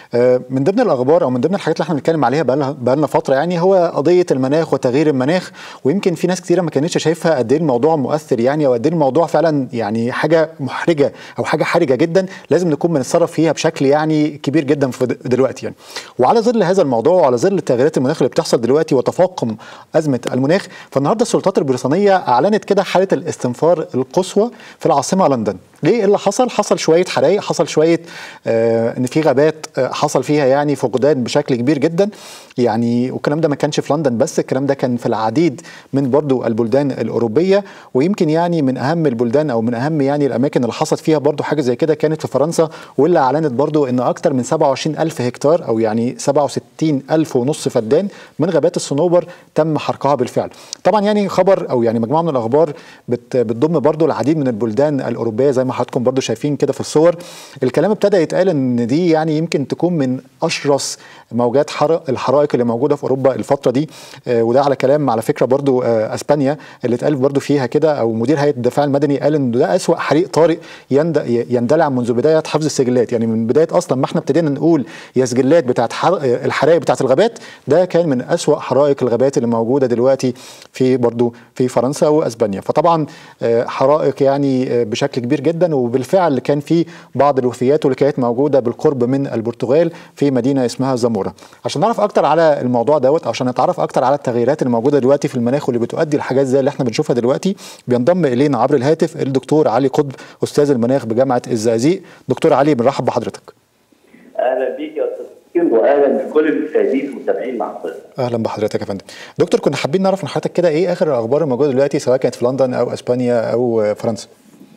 من ضمن الاخبار او من ضمن الحاجات اللي احنا بنتكلم عليها بقى لنا فتره يعني هو قضيه المناخ وتغيير المناخ ويمكن في ناس كثيره ما كانتش شايفه قد ايه الموضوع مؤثر يعني او قد ايه الموضوع فعلا يعني حاجه محرجه او حاجه حرجه جدا لازم نكون بنتصرف فيها بشكل يعني كبير جدا في دلوقتي يعني وعلى ظل هذا الموضوع وعلى ظل تغييرات المناخ اللي بتحصل دلوقتي وتفاقم ازمه المناخ فالنهارده السلطات البريطانيه اعلنت كده حاله الاستنفار القصوى في العاصمه لندن ليه اللي حصل حصل شويه حرائق حصل شويه آه ان في غابات آه حصل فيها يعني فقدان بشكل كبير جدا يعني والكلام ده ما كانش في لندن بس الكلام ده كان في العديد من برضو البلدان الاوروبيه ويمكن يعني من اهم البلدان او من اهم يعني الاماكن اللي حصلت فيها برضو حاجه زي كده كانت في فرنسا واللي اعلنت برضو ان اكثر من 27 الف هكتار او يعني 67 الف ونص فدان من غابات الصنوبر تم حرقها بالفعل طبعا يعني خبر او يعني مجموعه من الاخبار بت بتضم برضو العديد من البلدان الاوروبيه زي ما حضراتكم برضو شايفين كده في الصور الكلام ابتدى يتقال ان دي يعني يمكن تكون من اشرس موجات حرق الحرائق اللي موجوده في اوروبا الفتره دي آه وده على كلام على فكره برضو آه اسبانيا اللي اتقال برضو فيها كده او مدير هيئه الدفاع المدني قال ان ده اسوا حريق طارئ يندلع منذ بدايه حفظ السجلات يعني من بدايه اصلا ما احنا ابتدينا نقول يا سجلات بتاعت الحرائق بتاعت الغابات ده كان من اسوا حرائق الغابات اللي موجوده دلوقتي في برضو في فرنسا واسبانيا فطبعا آه حرائق يعني بشكل كبير جدا وبالفعل كان في بعض الوفيات واللي كانت موجوده بالقرب من البرتغال في مدينه اسمها زامورا عشان نعرف اكتر على الموضوع دوت او عشان نتعرف اكتر على التغييرات اللي موجوده دلوقتي في المناخ واللي بتؤدي لحاجات زي اللي احنا بنشوفها دلوقتي بينضم الينا عبر الهاتف الدكتور علي قطب استاذ المناخ بجامعه الزقازيق دكتور علي بنرحب بحضرتك اهلا بيك يا استاذ واهلا بكل المشاهدين المتابعين مع حضرتك اهلا بحضرتك يا فندم دكتور كنا حابين نعرف من حضرتك كده ايه اخر الاخبار الموجوده دلوقتي سواء كانت في لندن او اسبانيا او فرنسا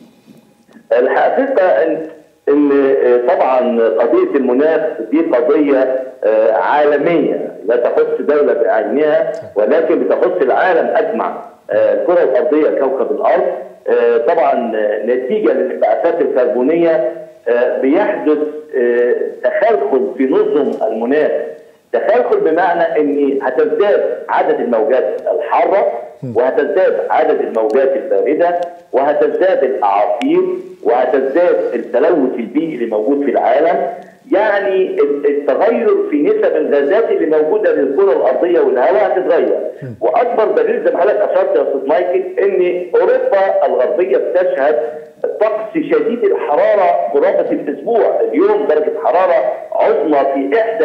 الحقيقه ان ان طبعا قضيه المناخ دي قضيه عالميه لا تخص دوله بعينها ولكن بتخص العالم اجمع الكره الارضيه كوكب الارض طبعا نتيجه للانبعاثات الكربونيه بيحدث تخلخل في نظم المناخ تخلخل بمعنى ان هتزداد عدد الموجات الحاره وهتزداد عدد الموجات البارده وهتزداد الاعاصير وهتزداد التلوث البيئي اللي موجود في العالم يعني التغير في نسب الغازات اللي موجوده للكره الارضيه والهواء هتتغير واكبر دليل زي ما حضرتك اشرت يا استاذ مايكل ان اوروبا الغربيه بتشهد طقس شديد الحراره قرابه الاسبوع اليوم درجه حراره عظمى في احدى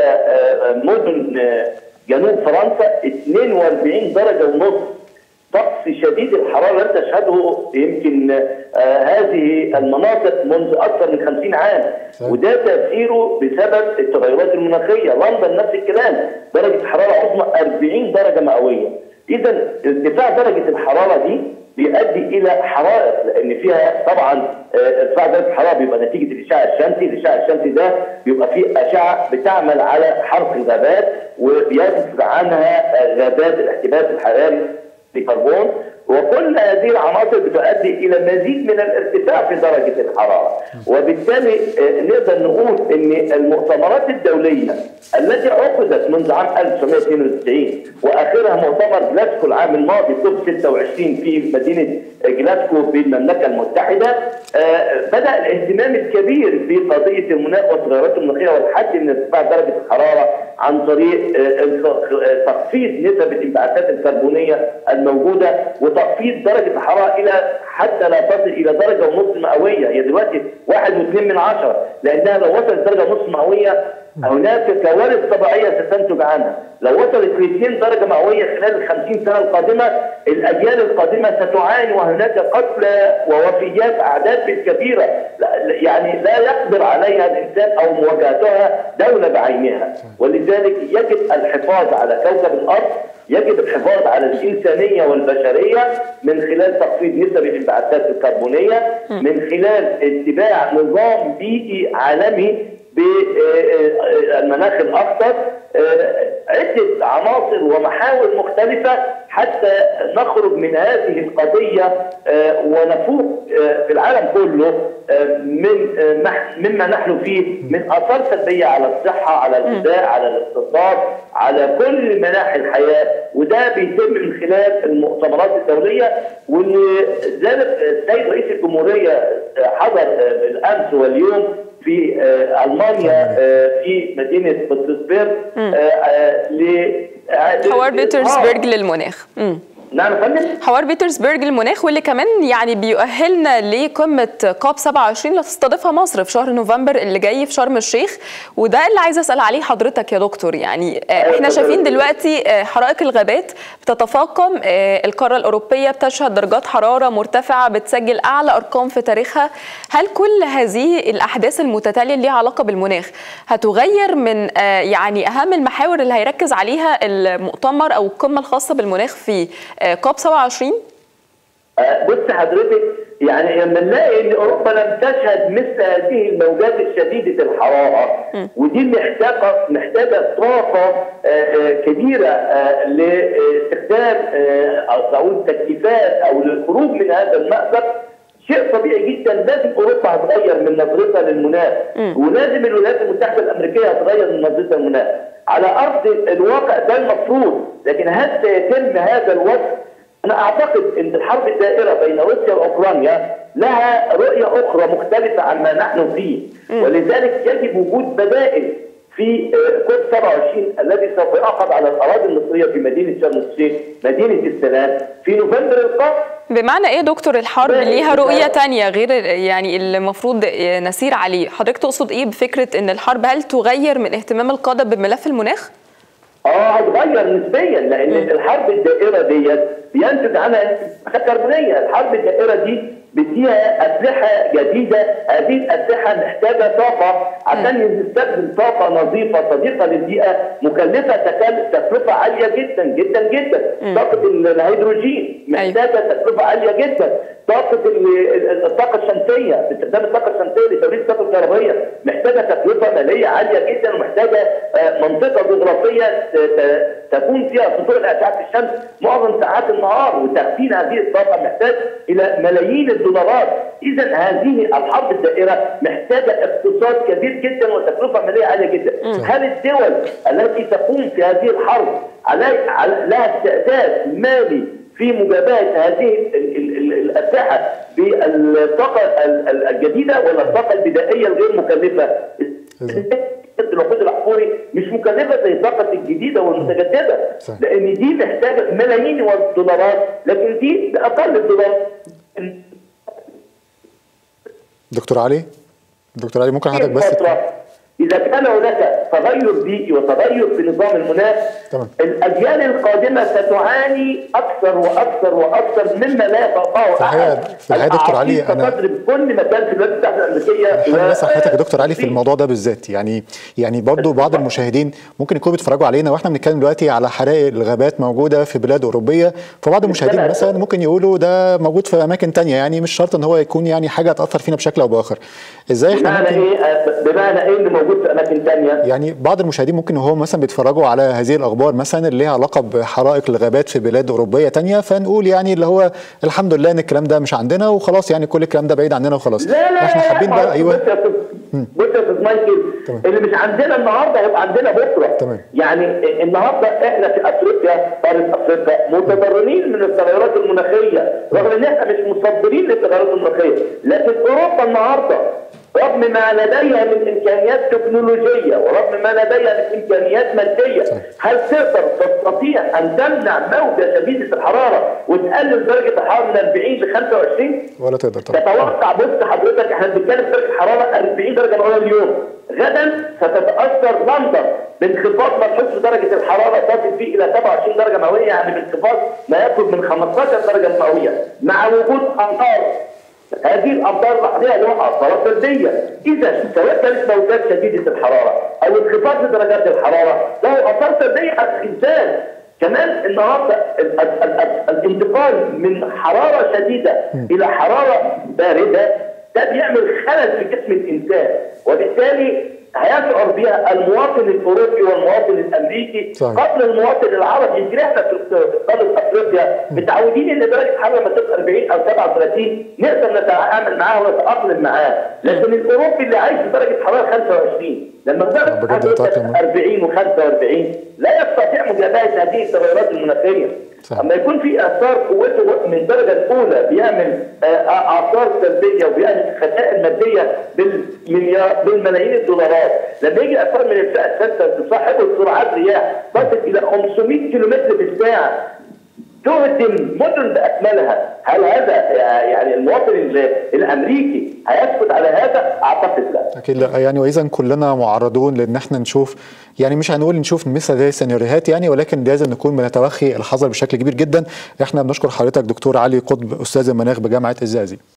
مدن جنوب فرنسا 42 درجه ونص طقس شديد الحراره لم تشهده يمكن آه هذه المناطق منذ اكثر من 50 عام وده تاثيره بسبب التغيرات المناخيه لندن نفس الكلام درجه حراره عظمى 40 درجه مئويه اذا ارتفاع درجه الحراره دي بيؤدي الى حرائق لان فيها طبعا ارتفاع درجه الحراره بيبقى نتيجه الاشعاع الشمسي، الاشعاع الشمسي ده بيبقى فيه اشعه بتعمل على حرق الغابات وبينفذ عنها غازات الاحتباس الحراري الكربون وكل هذه العناصر بتؤدي الى مزيد من الارتفاع في درجه الحراره وبالتالي نقدر نقول ان المؤتمرات الدوليه التي عقدت منذ عام 1992 واخرها مؤتمر جلاسكو العام الماضي كوب 26 في مدينه جلاسكو بالمملكه المتحده بدا الاهتمام الكبير بقضيه المناخ والتغيرات المناخيه والحد من ارتفاع درجه الحراره عن طريق تخفيض نسب الانبعاثات الكربونيه الموجوده وتخفيض درجه الحراره الى حتى لا تصل الى درجه ونص مئويه هي دلوقتي واحد واثنين من عشره لانها لو وصلت درجه ونص مئويه هناك كوارث طبيعيه ستنتج عنها لو وصلت ل 2 درجه مئويه خلال ال 50 سنه القادمه الاجيال القادمه ستعاني وهناك قتلى ووفيات اعداد كبيره يعني لا يقدر عليها الانسان او مواجهتها دوله بعينها ولذلك يجب الحفاظ على كوكب الارض يجب الحفاظ على الإنسانية والبشرية من خلال تخفيض نسب الانبعاثات الكربونية من خلال اتباع نظام بيئي عالمي بالمناخ الأخضر عدة عناصر ومحاور مختلفة حتى نخرج من هذه القضية ونفوق في العالم كله من مما نحن فيه من آثار سلبية على الصحة على الغذاء على الاقتصاد على كل مناحي الحياة وده بيتم من خلال المؤتمرات الدولية واللي ذلك السيد رئيس الجمهورية حضر بالأمس واليوم في آه، المانيا آه، في مدينه بطرسبرغ آه، آه، ل آه، حوار ل- بيترسبرج آه. للمناخ مم. نعم يا فندم حوار بيترسبرج للمناخ واللي كمان يعني بيؤهلنا لقمه كوب 27 اللي تستضيفها مصر في شهر نوفمبر اللي جاي في شرم الشيخ وده اللي عايزه اسال عليه حضرتك يا دكتور يعني آه، احنا شايفين دلوقتي آه، حرائق الغابات بتتفاقم آه، القاره الاوروبيه بتشهد درجات حراره مرتفعه بتسجل اعلى ارقام في تاريخها هل كل هذه الاحداث المتتاليه اللي ليها علاقه بالمناخ هتغير من آه، يعني اهم المحاور اللي هيركز عليها المؤتمر او القمه الخاصه بالمناخ في آه، كوب 27 آه، بص حضرتك يعني لما نلاقي ان اوروبا لم تشهد مثل هذه الموجات الشديده الحراره ودي محتاجه محتاجه طاقه آه، آه، كبيره آه، لاستخدام آه، او أو تكييفات او للخروج من هذا المأزق شيء طبيعي جدا لازم اوروبا هتغير من نظرتها للمناخ ولازم الولايات المتحده الامريكيه هتغير من نظرتها للمناخ على ارض الواقع ده المفروض لكن هل سيتم هذا الوقت انا اعتقد ان الحرب الدائره بين روسيا واوكرانيا لها رؤيه اخرى مختلفه عما نحن فيه ولذلك يجب وجود بدائل في آه، كوب 27 الذي سوف يعقد على الاراضي المصريه في مدينه شرم الشيخ مدينه السلام في نوفمبر القادم بمعنى ايه يا دكتور الحرب بقى ليها إيه؟ رؤية تانية غير يعني اللي المفروض نسير عليه حضرتك تقصد ايه بفكرة ان الحرب هل تغير من اهتمام القادة بملف المناخ؟ اه هتغير نسبيا لان الحرب الدائره ديت بينتج عنها انتفاخات كربونيه، الحرب الدائره دي بديها اسلحه جديده، هذه الاسلحه محتاجه طاقه عشان نستخدم طاقه نظيفه صديقه للبيئه مكلفه تكل- تكلفه عاليه جدا جدا جدا، طاقه ال- الهيدروجين محتاجه تكلفه عاليه جدا، طاقه ال- ال- الطاقه الشمسيه باستخدام الطاقه الشمسيه لتوليد الطاقه الكهربائيه محتاجه تكلفه ماليه عاليه جدا ومحتاجه آه، منطقه جغرافيه ت- ت- تكون فيها سطوع اشعه الشمس معظم ساعات النهار وتخزين هذه الطاقه محتاج الى ملايين الدولارات، اذا هذه الحرب الدائره محتاجه اقتصاد كبير جدا وتكلفه ماليه عاليه جدا، هل الدول التي تقوم في هذه الحرب علي- على- لها استعداد مالي في مجابهه هذه ال- ال- ال- الاسلحه بالطاقه ال- ال- الجديده ولا الطاقه البدائيه الغير مكلفه؟ الوقود الاحفوري مش مكلفه زي الطاقه الجديده والمتجدده صحيح. لان دي محتاجه ملايين الدولارات لكن دي باقل الدولار دكتور علي دكتور علي ممكن حضرتك بس فترة إذا كان هناك تغير بيئي وتغير في نظام المناخ تمام. الأجيال القادمة ستعاني أكثر وأكثر وأكثر مما لا يتوقعه في الحقيقة- في الحقيقة دكتور علي، أنا- تضرب كل مكان في الولايات المتحدة الأمريكية حابب بس و- حضرتك يا دكتور علي في الموضوع ده بالذات يعني يعني برضو بعض المشاهدين ممكن يكونوا بيتفرجوا علينا واحنا بنتكلم دلوقتي على حرائق الغابات موجوده في بلاد اوروبيه فبعض المشاهدين مثلا ممكن يقولوا ده موجود في اماكن تانية يعني مش شرط ان هو يكون يعني حاجه تاثر فينا بشكل او باخر ازاي احنا بمعنى ممكن إيه آه، بمعنى إيه اللي موجود في أماكن تانية يعني بعض المشاهدين ممكن وهو مثلا بيتفرجوا على هذه الاخبار مثلا اللي ليها علاقه بحرائق الغابات في بلاد اوروبيه تانية فنقول يعني اللي هو الحمد لله ان الكلام ده مش عندنا وخلاص يعني كل الكلام ده بعيد عننا وخلاص لا لا احنا لا، حابين لا، بقى ايوه بص يا أستاذ- بص يا استاذ مايكل تمام. اللي مش عندنا النهارده هيبقى عندنا بكره تمام. يعني النهارده احنا في افريقيا قاره افريقيا متضررين من التغيرات المناخيه رغم ان احنا مش مصدرين للتغيرات المناخيه لكن اوروبا النهارده رغم ما لديها من امكانيات تكنولوجيه ورغم ما لديها من امكانيات ماديه هل تقدر تستطيع ان تمنع موجه شديده الحراره وتقلل درجه الحراره من 40 ل 25 ولا تقدر طبعا تتوقع بص حضرتك احنا بنتكلم درجه حراره 40 درجه مئويه اليوم غدا ستتاثر لندن بانخفاض ملحوظ في درجه الحراره تصل فيه الى 27 درجه مئويه يعني بانخفاض ما يقرب من 15 درجه مئويه مع وجود امطار هذه الامطار لوحدها لها اثارات سلبيه اذا سواء كانت موجات شديده الحراره او انخفاض في درجات الحراره له اثار سلبيه على الانسان كمان النهارده ال- ال- ال- ال- الانتقال من حراره شديده الى حراره بارده ده بيعمل خلل في جسم الانسان وبالتالي هيشعر بها المواطن الاوروبي والمواطن الامريكي صحيح. قبل المواطن العربي يمكن احنا في في قاره افريقيا متعودين ان درجه الحراره لما تبقى 40 او 37 نقدر نتعامل معاها ونتاقلم معاها لكن الاوروبي اللي عايش في درجه حراره 25 لما درجه بجد حرارة متأكد. 40 و45 لا يستطيع مجابهه هذه التغيرات المناخيه صح. اما يكون في اثار قوته من الدرجه الاولى بيعمل آه، اعصار سلبيه وبيعمل خسائر ماديه بالمليار بالملايين الدولارات لما يجي اثار من الفئه السادسه تصاحبه سرعات رياح تصل الى 500 كيلومتر في الساعه تهدم مدن باكملها هل هذا يعني المواطن ال- الامريكي هيسكت على هذا اعتقد لا اكيد لا يعني واذا كلنا معرضون لان احنا نشوف يعني مش هنقول نشوف مثل هذه السيناريوهات يعني ولكن لازم نكون بنتوخي الحذر بشكل كبير جدا احنا بنشكر حضرتك دكتور علي قطب استاذ المناخ بجامعه الزقازيق